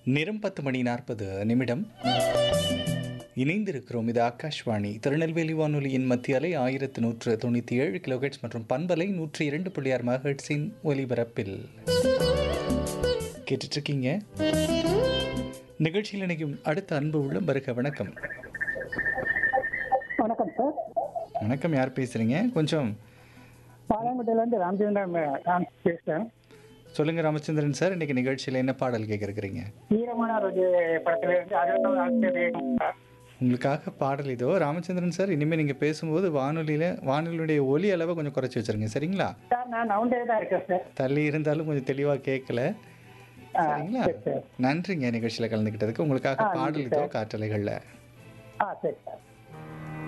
நேரம் பத்து மணி நாற்பது நிமிடம் இணைந்திருக்கிறோம் இது ஆகாஷ்வாணி திருநெல்வேலி வானொலியின் மத்திய அலை ஆயிரத்து நூற்று தொண்ணூற்றி ஏழு கிலோஹெட்ஸ் மற்றும் பண்பலை நூற்றி இரண்டு புள்ளி ஆறு மகட்ஸின் ஒலிபரப்பில் கேட்டுட்ருக்கீங்க நிகழ்ச்சியில் இணைக்கும் அடுத்த அன்பு உள்ள வருக வணக்கம் வணக்கம் சார் வணக்கம் யார் பேசுகிறீங்க கொஞ்சம் பாலாங்குட்டையிலேருந்து ராமச்சந்திரன் நான் பேசுகிறேன் சொல்லுங்கள் ராமச்சந்திரன் சார் இன்னைக்கு நிகழ்ச்சியில் என்ன பாடல் கேட்குறீங்க ஈரமான ரோஜு படத்துல இருந்து அறுபதாவது ஆசிரியர் சார் உங்களுக்காக பாடல் இதோ ராமச்சந்திரன் சார் இனிமேல் நீங்கள் பேசும்போது வானொலியில் வானொலியுடைய ஒலி அளவை கொஞ்சம் குறைச்சி வச்சிருங்க சரிங்களா சார் நான் நவுண்டே தான் இருக்கேன் சார் தள்ளி இருந்தாலும் கொஞ்சம் தெளிவாக கேட்கல ஆ, சரிங்களா சரி சார் நன்றிங்க நிகழ்ச்சியில் கலந்துக்கிட்டதுக்கு உங்களுக்காக ஆ, பாடல் நன்றி இதோ சார். காற்றலைகளில் ஆ சரி சார்